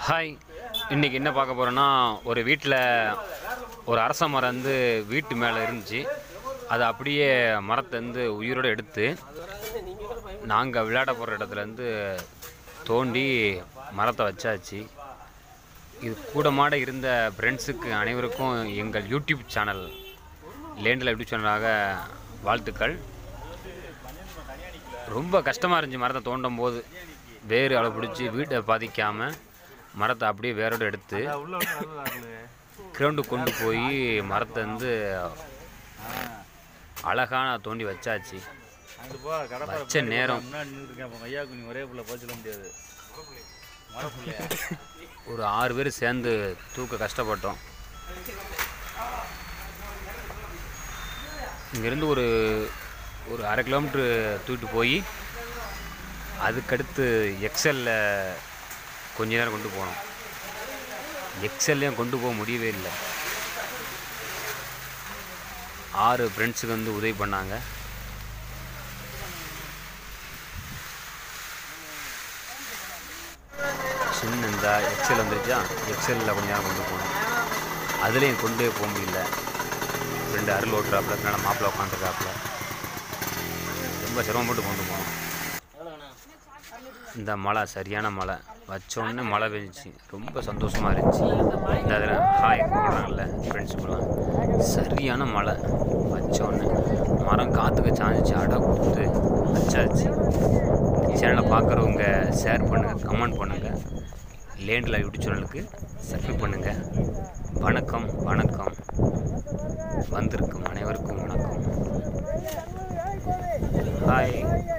hi இன்றைக்கி என்ன பார்க்க போகிறோன்னா ஒரு வீட்டில் ஒரு அரச மரம் வந்து வீட்டு மேலே இருந்துச்சு அதை அப்படியே மரத்தை வந்து உயிரோடு எடுத்து நாங்கள் விளையாட போகிற இடத்துலேருந்து தோண்டி மரத்தை வச்சாச்சு இது கூட மாட இருந்த ஃப்ரெண்ட்ஸுக்கு அனைவருக்கும் எங்கள் யூடியூப் சேனல் லேண்டில் யூடியூப் சேனலாக வாழ்த்துக்கள் ரொம்ப கஷ்டமாக இருந்துச்சு மரத்தை தோண்டும் போது வேறு அளவு பிடிச்சி வீட்டை பாதிக்காமல் மரத்தை அப்படியே வேரோடு எடுத்து கிரவுண்டு கொண்டு போய் மரத்தை வந்து அழகான தோண்டி வச்சாச்சு அங்கிட்டு போ கடப்பாறை வச்ச நேரம் முன்னாடி நின்றுருக்கேன் அப்போ ஐயாவுக்கு நீ ஒரே புள்ள போக சொல்ல முடியாது மரப்புள்ளையா ஒரு ஆறு பேர் சேர்ந்து தூக்க கஷ்டப்பட்டோம் இங்கேருந்து ஒரு ஒரு அரை கிலோமீட்ரு தூக்கிட்டு போய் அதுக்கடுத்து எக்ஸலில் கொஞ்ச நேரம் கொண்டு போனோம் எக்ஸல்லையும் கொண்டு போக முடியவே இல்லை ஆறு ஃப்ரெண்ட்ஸுக்கு வந்து உதவி பண்ணாங்க சின்ன இந்த எக்ஸல் வந்துருச்சா எக்ஸலில் கொஞ்ச நேரம் கொண்டு போனோம் அதுலேயும் கொண்டே போக முடியல ரெண்டு அருள் ஓட்டுறாப்புல பின்னால் மாப்பிள்ளை உட்காந்துருக்காப்புல ரொம்ப சிரமப்பட்டு கொண்டு போனோம் இந்த மழை சரியான மழை வச்ச உடனே மழை பெஞ்சிச்சு ரொம்ப சந்தோஷமாக இருந்துச்சு இந்த அதில் ஹாய் போடுறாங்கல்ல ஃப்ரெண்ட்ஸுக்குலாம் சரியான மழை வச்ச உடனே மரம் காற்றுக்கு சாஞ்சிச்சு அடை கொடுத்து வச்சாச்சு சேனலை பார்க்குறவங்க ஷேர் பண்ணுங்கள் கமெண்ட் பண்ணுங்கள் லேண்டில் யூடியூப் சேனலுக்கு சப்ஸ்கிரைப் பண்ணுங்கள் வணக்கம் வணக்கம் வந்திருக்கும் அனைவருக்கும் வணக்கம் ஹாய்